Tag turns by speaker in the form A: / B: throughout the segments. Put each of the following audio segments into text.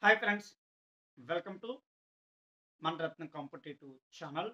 A: hi friends welcome to మన రత్న competitive channel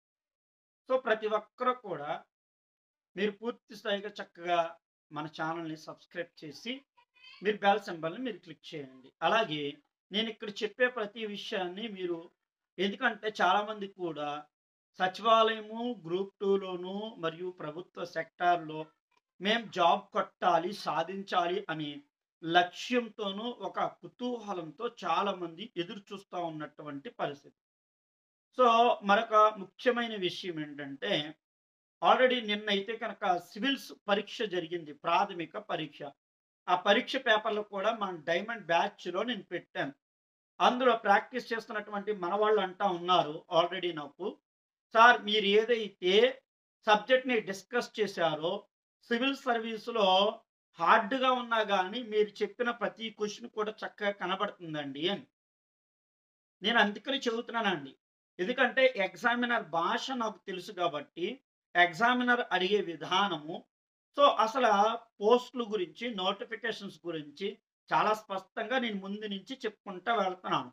A: so ప్రతి ఒక్కరు కూడా మీరు పూర్తి స్థాయిగా చక్కగా మన ఛానల్ని సబ్స్క్రైబ్ చేసి మీరు బెల్ సింబల్ని మీరు క్లిక్ చేయండి అలాగే నేను ఇక్కడ చెప్పే ప్రతి విషయాన్ని మీరు ఎందుకంటే చాలామంది కూడా సచివాలయము గ్రూప్ టూలోను మరియు ప్రభుత్వ సెక్టార్లో మేము జాబ్ కొట్టాలి సాధించాలి అని లక్ష్యంతోనూ ఒక కుతూహలంతో చాలా మంది ఎదురు చూస్తూ ఉన్నటువంటి పరిస్థితి సో మరొక ముఖ్యమైన విషయం ఏంటంటే ఆల్రెడీ నిన్నైతే కనుక సివిల్స్ పరీక్ష జరిగింది ప్రాథమిక పరీక్ష ఆ పరీక్ష పేపర్లు కూడా మన డైమండ్ బ్యాచ్లో నేను పెట్టాను అందులో ప్రాక్టీస్ చేస్తున్నటువంటి మన వాళ్ళు అంటా ఉన్నారు ఆల్రెడీ నాకు సార్ మీరు ఏదైతే సబ్జెక్ట్ని డిస్కస్ చేశారో సివిల్ సర్వీస్లో హార్డ్గా ఉన్నా కానీ మీరు చెప్పిన ప్రతి క్వశ్చన్ కూడా చక్కగా కనబడుతుందండి అని నేను అందుకని చెబుతున్నానండి ఎందుకంటే ఎగ్జామినర్ భాష నాకు తెలుసు కాబట్టి ఎగ్జామినర్ అడిగే విధానము సో అసలు పోస్టుల గురించి నోటిఫికేషన్స్ గురించి చాలా స్పష్టంగా నేను ముందు నుంచి చెప్పుకుంటా వెళ్తున్నాను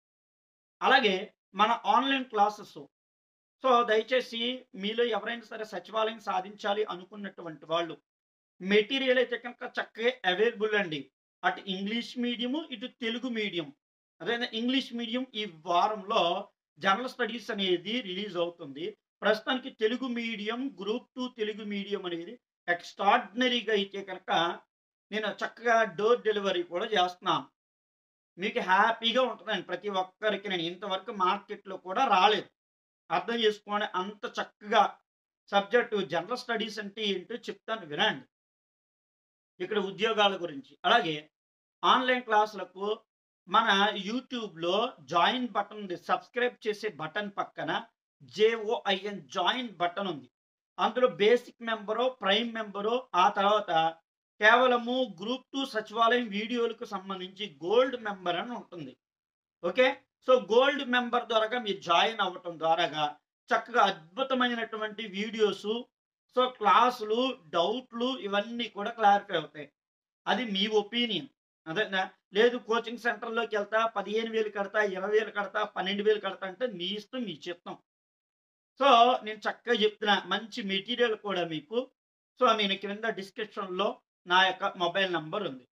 A: అలాగే మన ఆన్లైన్ క్లాసెస్ సో దయచేసి మీలో ఎవరైనా సరే సచివాలయం సాధించాలి అనుకున్నటువంటి వాళ్ళు మెటీరియల్ అయితే కనుక చక్కగా అవైలబుల్ అండి అటు ఇంగ్లీష్ మీడియము ఇటు తెలుగు మీడియం అదే ఇంగ్లీష్ మీడియం ఈ వారంలో జనరల్ స్టడీస్ అనేది రిలీజ్ అవుతుంది ప్రస్తుతానికి Telugu medium group two Telugu medium అనేది ఎక్స్ట్రాడినరీగా అయితే కనుక నేను చక్కగా డోర్ డెలివరీ కూడా చేస్తున్నాను మీకు హ్యాపీగా ఉంటుందండి ప్రతి ఒక్కరికి నేను ఇంతవరకు మార్కెట్లో కూడా రాలేదు అర్థం చేసుకోండి అంత చక్కగా సబ్జెక్టు జనరల్ స్టడీస్ అంటే ఏంటో చెప్తాను వినండి ఇక్కడ ఉద్యోగాల గురించి అలాగే ఆన్లైన్ క్లాసులకు మన యూట్యూబ్లో జాయిన్ బటన్ ఉంది సబ్స్క్రైబ్ చేసే బటన్ పక్కన జేఓఐఎన్ జాయిన్ బటన్ ఉంది అందులో బేసిక్ మెంబరు ప్రైమ్ మెంబరు ఆ తర్వాత కేవలము గ్రూప్ టూ సచివాలయం వీడియోలకు సంబంధించి గోల్డ్ మెంబర్ అని ఉంటుంది ఓకే సో గోల్డ్ మెంబర్ ద్వారా మీరు జాయిన్ అవ్వటం ద్వారాగా చక్కగా అద్భుతమైనటువంటి వీడియోస్ సో క్లాసులు డౌట్లు ఇవన్నీ కూడా క్లారిఫై అవుతాయి అది మీ ఒపీనియన్ అదే లేదు కోచింగ్ సెంటర్లోకి వెళ్తా పదిహేను వేలు కడతా ఇరవై వేలు కడతా పన్నెండు వేలు కడతా అంటే మీ ఇష్టం మీ చిత్తం సో నేను చక్కగా చెప్తున్నా మంచి మెటీరియల్ కూడా మీకు సో నేను క్రింద డిస్క్రిప్షన్లో నా యొక్క మొబైల్ నంబర్ ఉంది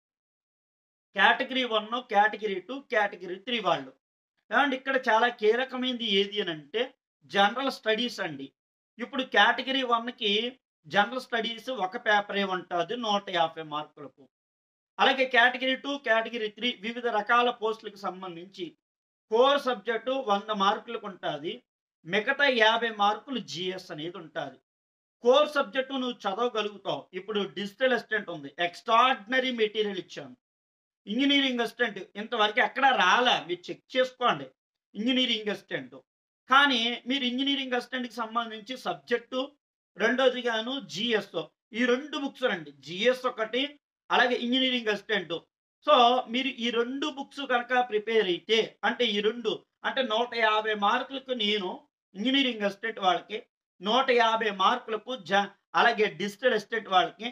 A: category one category two category three వాళ్ళు ఏమంటే ఇక్కడ చాలా కీలకమైనది ఏది అని అంటే జనరల్ స్టడీస్ అండి ఇప్పుడు కేటగిరీ వన్కి జనరల్ స్టడీస్ ఒక పేపరే ఉంటుంది నూట యాభై మార్కులకు అలాగే కేటగిరీ టూ కేటగిరీ త్రీ వివిధ రకాల పోస్టులకు సంబంధించి కోర్ సబ్జెక్టు వంద మార్కులకు ఉంటుంది మిగతా యాభై మార్కులు జిఎస్ అనేది ఉంటుంది కోర్ సబ్జెక్టు నువ్వు చదవగలుగుతావు ఇప్పుడు డిజిటల్ అసిస్టెంట్ ఉంది ఎక్స్ట్రాడినరీ మెటీరియల్ ఇచ్చాను ఇంజనీరింగ్ అసిస్టెంట్ ఇంతవరకు ఎక్కడ రాలే మీరు చెక్ చేసుకోండి ఇంజనీరింగ్ అసిస్టెంట్ కానీ మీరు ఇంజనీరింగ్ అసిస్టెంట్కి సంబంధించి సబ్జెక్టు రెండోదిగాను జిఎస్ ఈ రెండు బుక్స్ రండి జిఎస్ ఒకటి అలాగే ఇంజనీరింగ్ అసిస్టెంట్ సో మీరు ఈ రెండు బుక్స్ కనుక ప్రిపేర్ అయితే అంటే ఈ రెండు అంటే నూట యాభై మార్కులకు నేను ఇంజనీరింగ్ అసిస్టెంట్ వాళ్ళకి నూట యాభై మార్కులకు జ అలాగే డిజిటల్ అసిస్టెంట్ వాళ్ళకి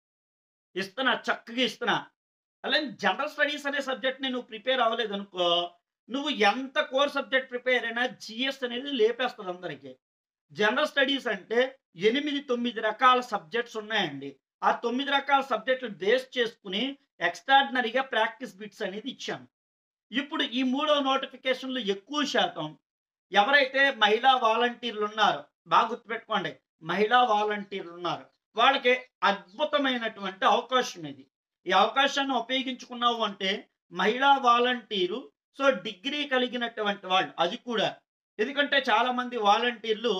A: ఇస్తున్నా చక్కగా ఇస్తున్నా అలాగే జనరల్ స్టడీస్ అనే సబ్జెక్ట్ నేను ప్రిపేర్ అవ్వలేదు అనుకో నువ్వు ఎంత కోర్ సబ్జెక్ట్ ప్రిపేర్ అయినా జిఎస్ అనేది లేపేస్తుంది అందరికీ జనరల్ స్టడీస్ అంటే ఎనిమిది తొమ్మిది రకాల సబ్జెక్ట్స్ ఉన్నాయండి ఆ తొమ్మిది రకాల సబ్జెక్టులు బేస్ చేసుకుని ఎక్స్ట్రాడినరీగా ప్రాక్టీస్ బిట్స్ అనేది ఇచ్చాను ఇప్పుడు ఈ మూడో నోటిఫికేషన్లు ఎక్కువ శాతం ఎవరైతే మహిళా వాలంటీర్లు ఉన్నారో బాగా గుర్తుపెట్టుకోండి మహిళా వాలంటీర్లు ఉన్నారు వాళ్ళకి అద్భుతమైనటువంటి అవకాశం ఇది ఈ అవకాశాన్ని ఉపయోగించుకున్నావు అంటే మహిళా వాలంటీరు సో డిగ్రీ కలిగినటువంటి వాళ్ళు అది కూడా ఎందుకంటే చాలా మంది వాలంటీర్లు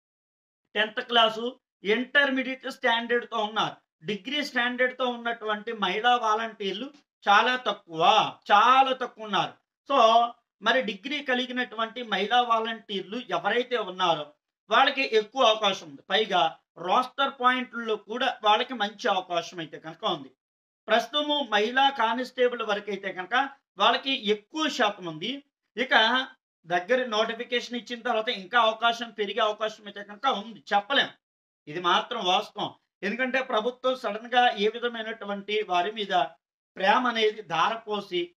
A: టెన్త్ క్లాసు ఇంటర్మీడియట్ స్టాండర్డ్తో ఉన్నారు డిగ్రీ స్టాండర్డ్తో ఉన్నటువంటి మహిళా వాలంటీర్లు చాలా తక్కువ చాలా తక్కువ ఉన్నారు సో మరి డిగ్రీ కలిగినటువంటి మహిళా వాలంటీర్లు ఎవరైతే ఉన్నారో వాళ్ళకి ఎక్కువ అవకాశం ఉంది పైగా రోస్టర్ పాయింట్లలో కూడా వాళ్ళకి మంచి అవకాశం అయితే కనుక ఉంది ప్రస్తుతము మహిళా కానిస్టేబుల్ వరకు అయితే కనుక వాళ్ళకి ఎక్కువ శాతం ఉంది ఇక దగ్గర నోటిఫికేషన్ ఇచ్చిన తర్వాత ఇంకా అవకాశం పెరిగే అవకాశం అయితే కనుక ఉంది చెప్పలేం ఇది మాత్రం వాస్తవం ఎందుకంటే ప్రభుత్వం సడన్ గా ఏ విధమైనటువంటి వారి మీద ప్రేమ అనేది ధారపోసి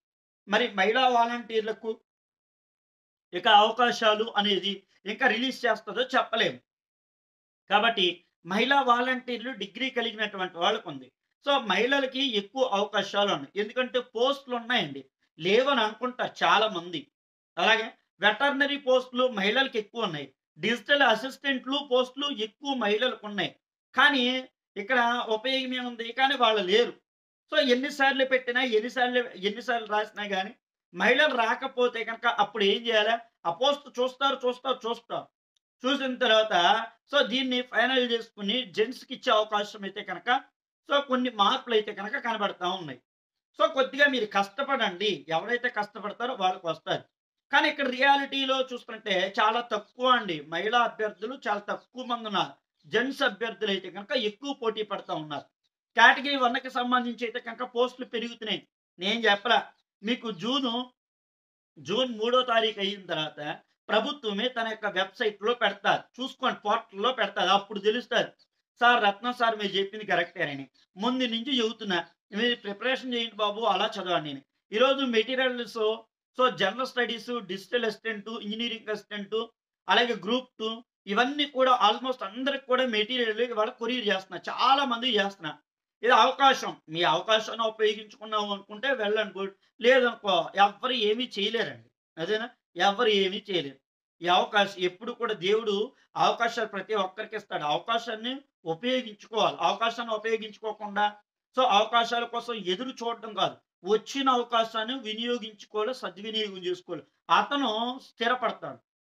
A: మరి మహిళా వాలంటీర్లకు ఇక అవకాశాలు అనేది ఇంకా రిలీజ్ చేస్తుందో చెప్పలేము కాబట్టి మహిళా వాలంటీర్లు డిగ్రీ కలిగినటువంటి వాళ్ళకు ఉంది సో మహిళలకి ఎక్కువ అవకాశాలు ఉన్నాయి ఎందుకంటే పోస్టులు ఉన్నాయండి లేవని అనుకుంటారు చాలా మంది అలాగే వెటర్నరీ పోస్టులు మహిళలకు ఎక్కువ ఉన్నాయి డిజిటల్ అసిస్టెంట్లు పోస్టులు ఎక్కువ మహిళలకు ఉన్నాయి కానీ ఇక్కడ ఉపయోగం ఏముంది కానీ వాళ్ళు లేరు సో ఎన్నిసార్లు పెట్టినా ఎన్నిసార్లు ఎన్నిసార్లు రాసినా కానీ మహిళలు రాకపోతే కనుక అప్పుడు ఏం చేయాలి ఆ పోస్ట్ చూస్తారు చూస్తారు చూస్తారు చూసిన తర్వాత సో దీన్ని ఫైనల్ చేసుకుని జెంట్స్కి ఇచ్చే అవకాశం అయితే కనుక సో కొన్ని మార్పులు అయితే కనుక కనబడతా ఉన్నాయి సో కొద్దిగా మీరు కష్టపడండి ఎవరైతే కష్టపడతారో వాళ్ళకి వస్తారు కానీ ఇక్కడ రియాలిటీలో చూస్తుంటే చాలా తక్కువ అండి మహిళా అభ్యర్థులు చాలా తక్కువ మంది ఉన్నారు జెంట్స్ అభ్యర్థులు అయితే కనుక ఎక్కువ పోటీ పడతా ఉన్నారు కేటగిరీ వన్కి సంబంధించి అయితే కనుక పోస్టులు పెరుగుతున్నాయి నేను చెప్పలా మీకు జూను జూన్ మూడో తారీఖు అయిన తర్వాత ప్రభుత్వమే తన యొక్క వెబ్సైట్లో పెడతారు చూసుకోండి పోర్టల్లో పెడతారు అప్పుడు తెలుస్తుంది సార్ రత్నం సార్ మీరు చెప్పింది కరెక్టేనని ముందు నుంచి చెబుతున్నా మీరు ప్రిపరేషన్ చేయండి బాబు అలా చదవండి నేను ఈరోజు materials so general studies digital assistant engineering assistant అలాగే గ్రూప్ టూ ఇవన్నీ కూడా ఆల్మోస్ట్ అందరికి కూడా మెటీరియల్ ఇవాళ కొరియర్ చేస్తున్నా చాలా మంది చేస్తున్నా ఇది అవకాశం మీ అవకాశాన్ని ఉపయోగించుకున్నాం అనుకుంటే వెళ్ళండి గుడ్ లేదనుకో ఎవ్వరు ఏమీ చేయలేరండి అదేనా ఎవరు ఏమీ చేయలేరు ఈ అవకాశం ఎప్పుడు కూడా దేవుడు అవకాశాలు ప్రతి ఒక్కరికి ఇస్తాడు అవకాశాన్ని ఉపయోగించుకోవాలి అవకాశాన్ని ఉపయోగించుకోకుండా సో అవకాశాల కోసం ఎదురు చూడడం కాదు వచ్చిన అవకాశాన్ని వినియోగించుకోవాలి సద్వినియోగం చేసుకోవాలి అతను స్థిరపడతాడు